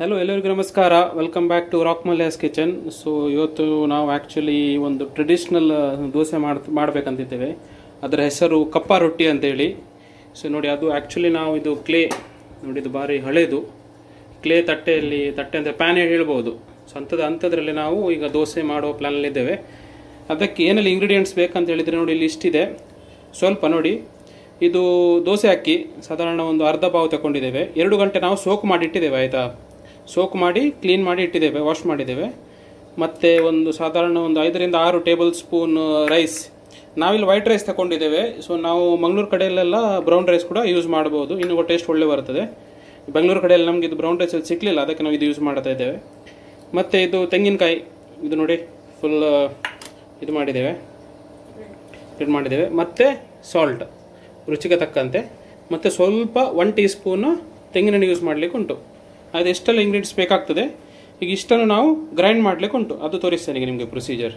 hello ಎಲ್ಲರಿಗೂ ನಮಸ್ಕಾರ welcome back to rock Mallya's kitchen so ಇವತ್ತು ನಾವು ಆ್ಯಕ್ಚುಲಿ ಒಂದು ಟ್ರೆಡಿಷ್ನಲ್ ದೋಸೆ ಮಾಡ್ ಮಾಡಬೇಕಂತಿದ್ದೇವೆ ಅದರ ಹೆಸರು ಕಪ್ಪ ರೊಟ್ಟಿ ಅಂತೇಳಿ ಸೊ ನೋಡಿ ಅದು ಆ್ಯಕ್ಚುಲಿ ನಾವು ಇದು ಕ್ಲೇ ನೋಡಿ ಇದು ಭಾರಿ ಹಳೇದು ಕ್ಲೇ ತಟ್ಟೆಯಲ್ಲಿ ತಟ್ಟೆ ಅಂತ ಪ್ಯಾನ್ ಹೇಳ್ಬೋದು ಸೊ ಅಂಥದ್ದು ಅಂಥದ್ರಲ್ಲಿ ನಾವು ಈಗ ದೋಸೆ ಮಾಡೋ ಪ್ಲ್ಯಾನಲ್ಲಿದ್ದೇವೆ ಅದಕ್ಕೆ ಏನೆಲ್ಲ ಇಂಗ್ರೀಡಿಯೆಂಟ್ಸ್ ಬೇಕಂತ ಹೇಳಿದರೆ ನೋಡಿ ಇಲ್ಲಿ ಇಷ್ಟಿದೆ ಸ್ವಲ್ಪ ನೋಡಿ ಇದು ದೋಸೆ ಅಕ್ಕಿ ಸಾಧಾರಣ ಒಂದು ಅರ್ಧ ಪಾವು ತಗೊಂಡಿದ್ದೇವೆ ಎರಡು ಗಂಟೆ ನಾವು ಸೋಕ್ ಮಾಡಿ ಇಟ್ಟಿದ್ದೇವೆ ಆಯಿತಾ ಸೋಕ್ ಮಾಡಿ ಕ್ಲೀನ್ ಮಾಡಿ ಇಟ್ಟಿದ್ದೇವೆ ವಾಶ್ ಮಾಡಿದ್ದೇವೆ ಮತ್ತು ಒಂದು ಸಾಧಾರಣ ಒಂದು ಐದರಿಂದ ಆರು ಟೇಬಲ್ ಸ್ಪೂನ್ ರೈಸ್ ನಾವಿಲ್ಲಿ ವೈಟ್ ರೈಸ್ ತಗೊಂಡಿದ್ದೇವೆ ಸೊ ನಾವು ಮಂಗಳೂರು ಕಡೆಯಲ್ಲೆಲ್ಲ ಬ್ರೌನ್ ರೈಸ್ ಕೂಡ ಯೂಸ್ ಮಾಡ್ಬೋದು ಇನ್ನೂ ಟೇಸ್ಟ್ ಒಳ್ಳೆ ಬರ್ತದೆ ಬೆಂಗಳೂರು ಕಡೆಯಲ್ಲಿ ನಮಗೆ ಇದು ಬ್ರೌನ್ ರೈಸ್ ಸಿಕ್ಕಲಿಲ್ಲ ಅದಕ್ಕೆ ನಾವು ಇದು ಯೂಸ್ ಮಾಡ್ತಾ ಇದ್ದೇವೆ ಮತ್ತು ಇದು ತೆಂಗಿನಕಾಯಿ ಇದು ನೋಡಿ ಫುಲ್ ಇದು ಮಾಡಿದ್ದೇವೆ ಇದು ಮಾಡಿದ್ದೇವೆ ಮತ್ತು ಸಾಲ್ಟ್ ರುಚಿಗೆ ತಕ್ಕಂತೆ ಮತ್ತು ಸ್ವಲ್ಪ ಒನ್ ಟೀ ಸ್ಪೂನು ತೆಂಗಿನೆಣ್ಣೆ ಯೂಸ್ ಮಾಡಲಿಕ್ಕೆ ಉಂಟು ಅದು ಎಷ್ಟೆಲ್ಲ ಇಂಗ್ರೀಡಿಯೆಂಟ್ಸ್ ಬೇಕಾಗ್ತದೆ ಈಗ ಇಷ್ಟನ್ನು ನಾವು ಗ್ರೈಂಡ್ ಮಾಡಲಿಕ್ಕೆ ಉಂಟು ಅದು ತೋರಿಸ್ತೇನೆ ಈಗ ನಿಮಗೆ ಪ್ರೊಸೀಜರ್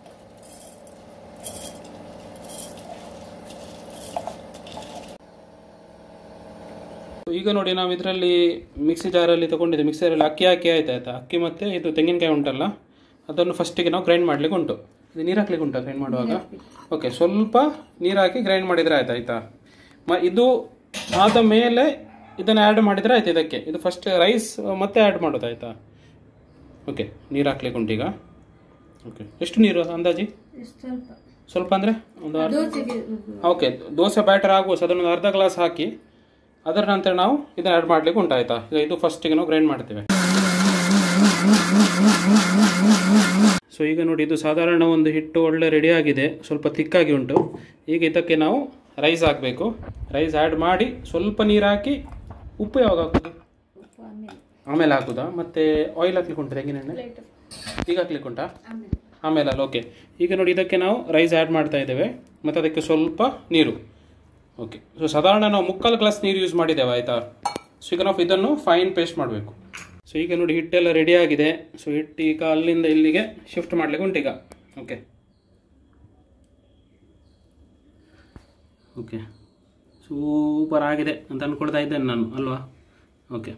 ಈಗ ನೋಡಿ ನಾವು ಇದರಲ್ಲಿ ಮಿಕ್ಸಿ ಜಾರಲ್ಲಿ ತಗೊಂಡಿದ್ದೆ ಮಿಕ್ಸರಲ್ಲಿ ಅಕ್ಕಿ ಹಾಕಿ ಆಯ್ತು ಆಯ್ತಾ ಅಕ್ಕಿ ಮತ್ತು ಇದು ತೆಂಗಿನಕಾಯಿ ಉಂಟಲ್ಲ ಅದನ್ನು ಫಸ್ಟಿಗೆ ನಾವು ಗ್ರೈಂಡ್ ಮಾಡ್ಲಿಕ್ಕೆ ಉಂಟು ಇದು ನೀರು ಹಾಕ್ಲಿಕ್ಕೆ ಉಂಟು ಗ್ರೈಂಡ್ ಮಾಡುವಾಗ ಓಕೆ ಸ್ವಲ್ಪ ನೀರು ಹಾಕಿ ಗ್ರೈಂಡ್ ಮಾಡಿದರೆ ಆಯ್ತು ಆಯ್ತಾ ಮ ಇದು ಆದ ಮೇಲೆ ಇದನ್ನು ಆ್ಯಡ್ ಮಾಡಿದರೆ ಆಯ್ತು ಇದಕ್ಕೆ ಇದು ಫಸ್ಟ್ ರೈಸ್ ಮತ್ತೆ ಆ್ಯಡ್ ಮಾಡೋದು ಆಯ್ತಾ ಓಕೆ ನೀರು ಹಾಕ್ಲಿಕ್ಕೆ ಉಂಟು ಈಗ ಓಕೆ ಎಷ್ಟು ನೀರು ಅಂದಾಜಿ ಸ್ವಲ್ಪ ಸ್ವಲ್ಪ ಅಂದರೆ ಒಂದು ಅರ್ಧ ದೋಸೆಗೆ ಓಕೆ ದೋಸೆ ಬ್ಯಾಟರ್ ಆಗುವ ಅದನ್ನು ಒಂದು ಅರ್ಧ ಗ್ಲಾಸ್ ಹಾಕಿ ಅದರ ನಂತರ ನಾವು ಇದನ್ನ ಆ್ಯಡ್ ಮಾಡ್ಲಿಕ್ಕೆ ಉಂಟು ಆಯ್ತಾ ಈಗ ಇದು ಫಸ್ಟಿಗೆ ನಾವು ಗ್ರೈಂಡ್ ಮಾಡ್ತೇವೆ ಸೊ ಈಗ ನೋಡಿ ಇದು ಸಾಧಾರಣ ಒಂದು ಹಿಟ್ಟು ಒಳ್ಳೆ ರೆಡಿ ಆಗಿದೆ ಸ್ವಲ್ಪ ತಿಕ್ಕಾಗಿ ಉಂಟು ಈಗ ಇದಕ್ಕೆ ನಾವು ರೈಸ್ ಹಾಕಬೇಕು ರೈಸ್ ಆ್ಯಡ್ ಮಾಡಿ ಸ್ವಲ್ಪ ನೀರು ಹಾಕಿ ಉಪ್ಪು ಯಾವಾಗ ಹಾಕೋದು ಉಪ್ಪು ಆಮೇಲೆ ಆಮೇಲೆ ಹಾಕುದಾ ಮತ್ತೆ ಆಯಿಲ್ ಹಾಕ್ಲಿಕ್ಕೆ ಉಂಟು ತೆಂಗಿನೆಣ್ಣೆ ಪ್ಲೇಟ್ ಈಗ ಹಾಕ್ಲಿಕ್ಕೆ ಉಂಟಾ ಆಮೇಲೆ ಆಮೇಲೆ ಅಲ್ಲ ಓಕೆ ಈಗ ನೋಡಿ ಇದಕ್ಕೆ ನಾವು ರೈಸ್ ಆ್ಯಡ್ ಮಾಡ್ತಾ ಇದ್ದೇವೆ ಮತ್ತು ಅದಕ್ಕೆ ಸ್ವಲ್ಪ ನೀರು ಓಕೆ ಸೊ ಸಾಧಾರಣ ನಾವು ಮುಕ್ಕಾಲು ಗ್ಲಾಸ್ ನೀರು ಯೂಸ್ ಮಾಡಿದ್ದೇವೆ ಆಯಿತಾ ಸೊ ಈಗ ನಾವು ಇದನ್ನು ಫೈನ್ ಪೇಸ್ಟ್ ಮಾಡಬೇಕು ಸೊ ಈಗ ನೋಡಿ ಹಿಟ್ಟೆಲ್ಲ ರೆಡಿ ಆಗಿದೆ ಸೊ ಹಿಟ್ಟು ಈಗ ಅಲ್ಲಿಂದ ಇಲ್ಲಿಗೆ ಶಿಫ್ಟ್ ಮಾಡ್ಲಿಕ್ಕೆ ಉಂಟು ಈಗ ಓಕೆ ಓಕೆ ಸೂಪರ್ ಆಗಿದೆ ಅಂತ ಅಂದ್ಕೊಳ್ತಾ ಇದ್ದೇನೆ ನಾನು ಅಲ್ವಾ ಓಕೆ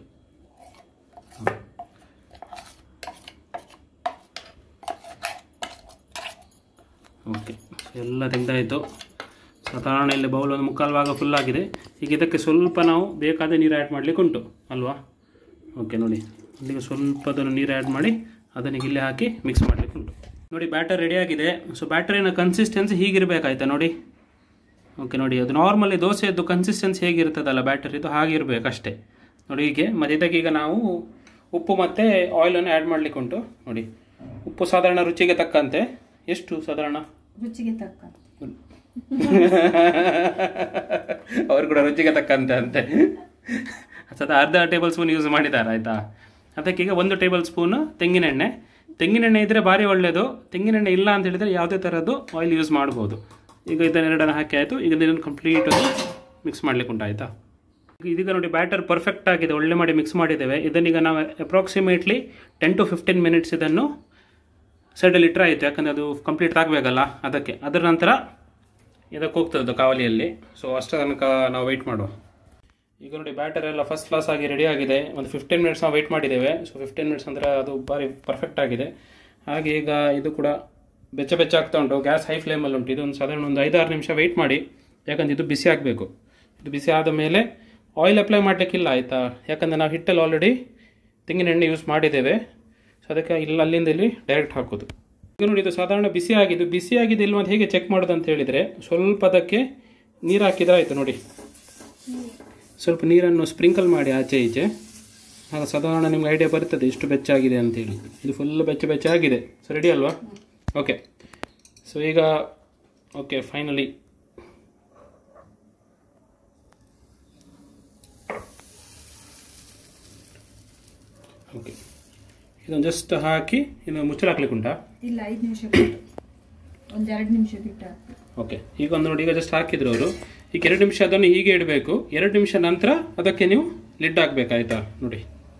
ಓಕೆ ಎಲ್ಲ ತೆಗೆದಾಯಿತು ಸಾಧಾರಣ ಇಲ್ಲಿ ಬೌಲ್ ಒಂದು ಮುಕ್ಕಾಲು ಭಾಗ ಫುಲ್ ಆಗಿದೆ ಈಗ ಇದಕ್ಕೆ ಸ್ವಲ್ಪ ನಾವು ಬೇಕಾದ ನೀರು ಆ್ಯಡ್ ಮಾಡಲಿಕ್ಕೆ ಉಂಟು ಅಲ್ವಾ ಓಕೆ ನೋಡಿ ಇಲ್ಲಿಗೆ ಸ್ವಲ್ಪ ಅದನ್ನು ನೀರು ಆ್ಯಡ್ ಮಾಡಿ ಅದನ್ನು ಇಲ್ಲೇ ಹಾಕಿ ಮಿಕ್ಸ್ ಮಾಡಲಿಕ್ಕೆ ಉಂಟು ನೋಡಿ ಬ್ಯಾಟರ್ ರೆಡಿ ಆಗಿದೆ ಸೊ ಬ್ಯಾಟರಿನ ಕನ್ಸಿಸ್ಟೆನ್ಸಿ ಹೀಗಿರಬೇಕಾಯ್ತಾ ನೋಡಿ ಓಕೆ ನೋಡಿ ಅದು ನಾರ್ಮಲಿ ದೋಸೆಯದ್ದು ಕನ್ಸಿಸ್ಟೆನ್ಸಿ ಹೇಗಿರ್ತದಲ್ಲ ಬ್ಯಾಟರಿದು ಹಾಗಿರ್ಬೇಕು ಅಷ್ಟೇ ನೋಡಿ ಹೀಗೆ ಮತ್ತು ಇದಕ್ಕೆ ಈಗ ನಾವು ಉಪ್ಪು ಮತ್ತು ಆಯಿಲನ್ನು ಆ್ಯಡ್ ಮಾಡಲಿಕ್ಕೆ ಉಂಟು ನೋಡಿ ಉಪ್ಪು ಸಾಧಾರಣ ರುಚಿಗೆ ತಕ್ಕಂತೆ ಎಷ್ಟು ಸಾಧಾರಣ ರುಚಿಗೆ ತಕ್ಕ ಅವ್ರು ಕೂಡ ರುಚಿಗೆ ತಕ್ಕಂತೆ ಅಂತೆ ಸದ ಅರ್ಧ ಟೇಬಲ್ ಸ್ಪೂನ್ ಯೂಸ್ ಮಾಡಿದ್ದಾರೆ ಆಯಿತಾ ಅದಕ್ಕೆ ಈಗ ಒಂದು ಟೇಬಲ್ ಸ್ಪೂನ್ ತೆಂಗಿನೆಣ್ಣೆ ತೆಂಗಿನೆಣ್ಣೆ ಇದ್ದರೆ ಭಾರಿ ಒಳ್ಳೆಯದು ತೆಂಗಿನೆಣ್ಣೆ ಇಲ್ಲ ಅಂತ ಹೇಳಿದರೆ ಯಾವುದೇ ಥರದ್ದು ಆಯಿಲ್ ಯೂಸ್ ಮಾಡ್ಬೋದು ಈಗ ಇದನ್ನೆರಡನ್ನು ಹಾಕಿ ಆಯಿತು ಈಗ ಇದನ್ನು ಕಂಪ್ಲೀಟ್ ಮಿಕ್ಸ್ ಮಾಡ್ಲಿಕ್ಕೆ ಉಂಟಾಯ್ತಾ ಇದೀಗ ನೋಡಿ ಬ್ಯಾಟರ್ ಪರ್ಫೆಕ್ಟ್ ಆಗಿದೆ ಒಳ್ಳೆ ಮಾಡಿ ಮಿಕ್ಸ್ ಮಾಡಿದ್ದೇವೆ ಇದನ್ನೀಗ ನಾವು approximately ten to fifteen minutes ಇದನ್ನು ಸೈಡಲ್ಲಿ ಇಟ್ಟರೆ ಆಯಿತು ಯಾಕಂದರೆ ಅದು ಕಂಪ್ಲೀಟ್ ಆಗಬೇಕಲ್ಲ ಅದಕ್ಕೆ ಅದರ ನಂತರ ಇದಕ್ಕೆ ಹೋಗ್ತದೆ ಕಾವಲಿಯಲ್ಲಿ ಸೊ ಅಷ್ಟರ ತನಕ ನಾವು ವೆಯ್ಟ್ ಮಾಡುವ ಈಗ ನೋಡಿ ಬ್ಯಾಟರ್ ಎಲ್ಲ ಫಸ್ಟ್ ಕ್ಲಾಸ್ ಆಗಿ ರೆಡಿ ಆಗಿದೆ ಒಂದು ಫಿಫ್ಟೀನ್ ಮಿನಿಟ್ಸ್ ನಾವು ವೆಯ್ಟ್ ಮಾಡಿದ್ದೇವೆ ಸೊ ಫಿಫ್ಟೀನ್ ಮಿನಿಟ್ಸ್ ಅಂದರೆ ಅದು ಭಾರಿ ಪರ್ಫೆಕ್ಟ್ ಆಗಿದೆ ಹಾಗೆ ಈಗ ಇದು ಕೂಡ ಬೆಚ್ಚ ಬೆಚ್ಚ ಆಗ್ತಾ ಉಂಟು ಗ್ಯಾಸ್ ಹೈ ಫ್ಲೇಮಲ್ಲಿ ಉಂಟು ಇದೊಂದು ಸಾಧಾರಣ ಒಂದು ಐದಾರು ನಿಮಿಷ ವೆಯ್ಟ್ ಮಾಡಿ ಯಾಕಂದ್ರೆ ಇದು ಬಿಸಿ ಆಗಬೇಕು ಇದು ಬಿಸಿ ಆದ ಮೇಲೆ ಆಯಿಲ್ ಅಪ್ಲೈ ಮಾಡಲಿಕ್ಕಿಲ್ಲ ಆಯಿತಾ ಯಾಕಂದರೆ ನಾವು ಹಿಟ್ಟಲ್ಲಿ ಆಲ್ರೆಡಿ ತೆಂಗಿನ ಎಣ್ಣೆ ಯೂಸ್ ಮಾಡಿದ್ದೇವೆ ಸೊ ಅದಕ್ಕೆ ಇಲ್ಲ ಅಲ್ಲಿಂದ ಇಲ್ಲಿ ಡೈರೆಕ್ಟ್ ಹಾಕೋದು ಈಗ ನೋಡಿ ಇದು ಸಾಧಾರಣ ಬಿಸಿ ಆಗಿದ್ದು ಬಿಸಿ ಆಗಿದೆ ಇಲ್ವ ಅಂತ ಹೇಗೆ ಚೆಕ್ ಮಾಡೋದು ಅಂತ ಹೇಳಿದರೆ ಸ್ವಲ್ಪ ಅದಕ್ಕೆ ನೀರು ಹಾಕಿದ್ರೆ ಆಯಿತು ನೋಡಿ ಸ್ವಲ್ಪ ನೀರನ್ನು ಸ್ಪ್ರಿಂಕಲ್ ಮಾಡಿ ಆಚೆ ಈಚೆ ಆಗ ಸಾಧಾರಣ ನಿಮ್ಗೆ ಐಡಿಯಾ ಬರ್ತದೆ ಎಷ್ಟು ಬೆಚ್ಚಾಗಿದೆ ಅಂತೇಳಿ ಇದು ಫುಲ್ ಬೆಚ್ಚ ಬೆಚ್ಚ ಆಗಿದೆ ಸೊ ರೆಡಿ ಅಲ್ವಾ ಓಕೆ ಸೊ ಈಗ ಓಕೆ ಫೈನಲಿ ಓಕೆ ಇದನ್ನು ಜಸ್ಟ್ ಹಾಕಿ ಇನ್ನು ಮುಚ್ಚಳ ಹಾಕ್ಲಿಕ್ಕೆ ಉಂಟಾ ಇಲ್ಲ ಐದು ನಿಮಿಷ ಬಿಟ್ಟು ಒಂದು ಎರಡು ನಿಮಿಷ ಬಿಟ್ಟು ಹಾಕ್ಬೇಕು ಓಕೆ ಈಗ ಒಂದು ನೋಡಿ ಈಗ ಜಸ್ಟ್ ಹಾಕಿದ್ರು ಅವರು ಈಗ ಎರಡು ನಿಮಿಷ ಅದನ್ನು ಹೀಗೆ ಇಡಬೇಕು ಎರಡು ನಿಮಿಷ ನಂತರ ಅದಕ್ಕೆ ನೀವು ಲಿಡ್ ಹಾಕ್ಬೇಕಾಯ್ತಾ ನೋಡಿ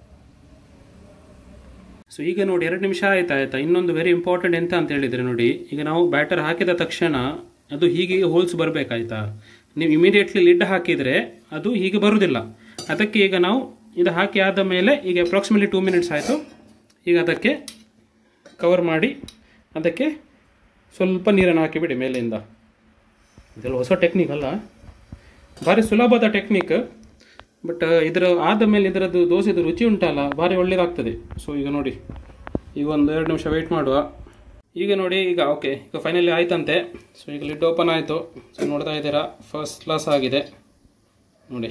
ಸೊ ಈಗ ನೋಡಿ ಎರಡು ನಿಮಿಷ ಆಯ್ತಾ ಆಯ್ತಾ ಇನ್ನೊಂದು ವೆರಿ ಇಂಪಾರ್ಟೆಂಟ್ ಎಂತ ಅಂತ ಹೇಳಿದರೆ ನೋಡಿ ಈಗ ನಾವು ಬ್ಯಾಟರ್ ಹಾಕಿದ ತಕ್ಷಣ ಅದು ಹೀಗೆ ಹೋಲ್ಸ್ ಬರಬೇಕಾಯ್ತಾ ನೀವು ಇಮಿಡಿಯೇಟ್ಲಿ ಲಿಡ್ ಹಾಕಿದರೆ ಅದು ಹೀಗೆ ಬರುವುದಿಲ್ಲ ಅದಕ್ಕೆ ಈಗ ನಾವು ಇದು ಹಾಕಿ ಆದ ಮೇಲೆ ಈಗ ಅಪ್ರಾಕ್ಸಿಮೇಟ್ಲಿ ಟೂ ಮಿನಿಟ್ಸ್ ಆಯಿತು ಈಗ ಅದಕ್ಕೆ ಕವರ್ ಮಾಡಿ ಅದಕ್ಕೆ ಸ್ವಲ್ಪ ನೀರನ್ನು ಹಾಕಿಬಿಡಿ ಮೇಲಿಂದ ಇದೆಲ್ಲ ಹೊಸ ಟೆಕ್ನಿಕ್ ಅಲ್ಲ ಭಾರಿ ಸುಲಭದ ಟೆಕ್ನಿಕ್ ಬಟ್ ಇದರ ಆದ ಮೇಲೆ ಇದರದ್ದು ದೋಸೆದು ರುಚಿ ಉಂಟಲ್ಲ ಭಾರಿ ಒಳ್ಳೇದಾಗ್ತದೆ ಸೊ ಈಗ ನೋಡಿ ಈಗ ಒಂದು ಎರಡು ನಿಮಿಷ ವೆಯ್ಟ್ ಮಾಡುವ ಈಗ ನೋಡಿ ಈಗ ಓಕೆ ಈಗ ಫೈನಲಿ ಆಯ್ತಂತೆ ಸೊ ಈಗ ಲಿಡ್ ಓಪನ್ ಆಯಿತು ಸೊ ನೋಡ್ತಾ ಇದ್ದೀರಾ ಫಸ್ಟ್ ಕ್ಲಾಸ್ ಆಗಿದೆ ನೋಡಿ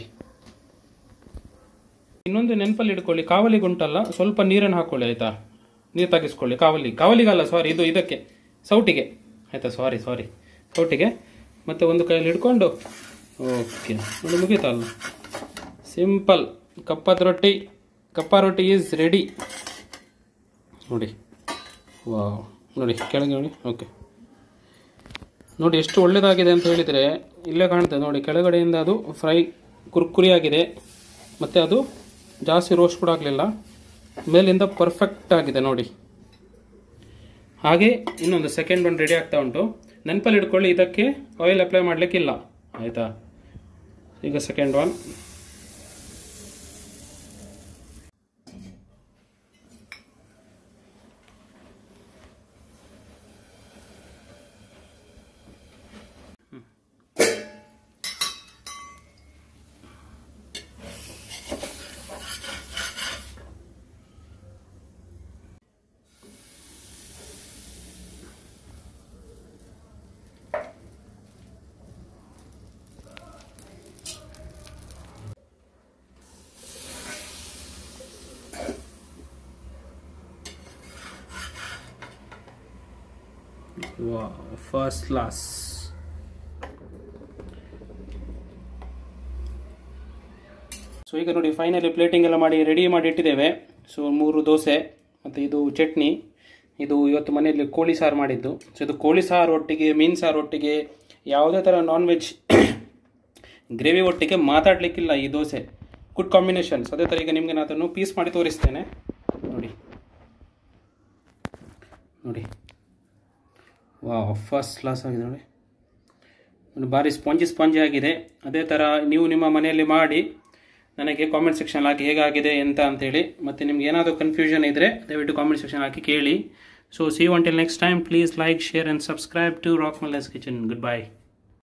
ಇನ್ನೊಂದು ನೆನಪಲ್ಲಿ ಇಟ್ಕೊಳ್ಳಿ ಕಾವಲಿಗೆ ಉಂಟಲ್ಲ ಸ್ವಲ್ಪ ನೀರನ್ನು ಹಾಕ್ಕೊಳ್ಳಿ ಆಯಿತಾ ನೀರು ತೆಗಿಸ್ಕೊಳ್ಳಿ ಕಾವಲಿ ಕಾವಲಿಗಲ್ಲ ಸಾರಿ ಇದು ಇದಕ್ಕೆ ಸೌಟಿಗೆ ಆಯಿತಾ ಸಾರಿ ಸಾರಿ ಸೌಟಿಗೆ ಮತ್ತು ಒಂದು ಕೈಯಲ್ಲಿ ಹಿಡ್ಕೊಂಡು ಓಕೆ ನೋಡಿ ಮುಗೀತಲ್ಲ ಸಿಂಪಲ್ ಕಪ್ಪದ ರೊಟ್ಟಿ ಕಪ್ಪ ರೊಟ್ಟಿ ಈಸ್ ರೆಡಿ ನೋಡಿ ವಾವ್ ನೋಡಿ ಕೆಳಗೆ ನೋಡಿ ಓಕೆ ನೋಡಿ ಎಷ್ಟು ಒಳ್ಳೆಯದಾಗಿದೆ ಅಂತ ಹೇಳಿದರೆ ಇಲ್ಲೇ ಕಾಣ್ತದೆ ನೋಡಿ ಕೆಳಗಡೆಯಿಂದ ಅದು ಫ್ರೈ ಕುರ್ಕುರಿ ಆಗಿದೆ ಮತ್ತು ಅದು ಜಾಸ್ತಿ ರೋಸ್ಟ್ ಕೂಡ ಆಗಲಿಲ್ಲ ಮೇಲಿಂದ ಪರ್ಫೆಕ್ಟ್ ಆಗಿದೆ ನೋಡಿ ಹಾಗೆ ಇನ್ನೊಂದು ಸೆಕೆಂಡ್ ಒನ್ ರೆಡಿ ಆಗ್ತಾ ಉಂಟು ನೆನಪಲ್ಲಿ ಇಟ್ಕೊಳ್ಳಿ ಇದಕ್ಕೆ ಆಯಿಲ್ ಅಪ್ಲೈ ಮಾಡಲಿಕ್ಕಿಲ್ಲ ಆಯಿತಾ ಈಗ second one first class so ಈಗ ನೋಡಿ ಫೈನಲಿ ಪ್ಲೇಟಿಂಗ್ ಎಲ್ಲ ಮಾಡಿ ರೆಡಿ ಮಾಡಿ ಇಟ್ಟಿದ್ದೇವೆ ಸೊ ಮೂರು ದೋಸೆ ಮತ್ತು ಇದು ಚಟ್ನಿ ಇದು ಇವತ್ತು ಮನೆಯಲ್ಲಿ ಕೋಳಿ ಸಾರು ಮಾಡಿದ್ದು ಸೊ ಇದು ಕೋಳಿ ಸಾರು ಒಟ್ಟಿಗೆ ಮೀನು ಸಾರು ಒಟ್ಟಿಗೆ ಯಾವುದೇ ಥರ ನಾನ್ ವೆಜ್ ಗ್ರೇವಿ ಒಟ್ಟಿಗೆ ಮಾತಾಡಲಿಕ್ಕಿಲ್ಲ ಈ ದೋಸೆ ಗುಡ್ ಕಾಂಬಿನೇಷನ್ಸ್ ಅದೇ ಥರ ಈಗ ನಿಮಗೆ ನಾನು ಅದನ್ನು ಪೀಸ್ ಮಾಡಿ ತೋರಿಸ್ತೇನೆ ನೋಡಿ ನೋಡಿ ವಾ ಫಸ್ಟ್ ಕ್ಲಾಸ್ ಆಗಿದೆ ನೋಡಿ ನೋಡಿ ಭಾರಿ ಸ್ಪಾಂಜಿ ಸ್ಪಾಂಜಿ ಆಗಿದೆ ಅದೇ ಥರ ನೀವು ನಿಮ್ಮ ಮನೆಯಲ್ಲಿ ಮಾಡಿ ನನಗೆ ಕಾಮೆಂಟ್ ಸೆಕ್ಷನ್ ಹಾಕಿ ಹೇಗಾಗಿದೆ ಎಂತ ಅಂತೇಳಿ ಮತ್ತು ನಿಮ್ಗೆ ಏನಾದರೂ ಕನ್ಫ್ಯೂಷನ್ ಇದ್ದರೆ ದಯವಿಟ್ಟು ಕಾಮೆಂಟ್ ಸೆಕ್ಷನ್ ಹಾಕಿ ಕೇಳಿ so see you until next time please like share and subscribe to rock Mallya's kitchen good bye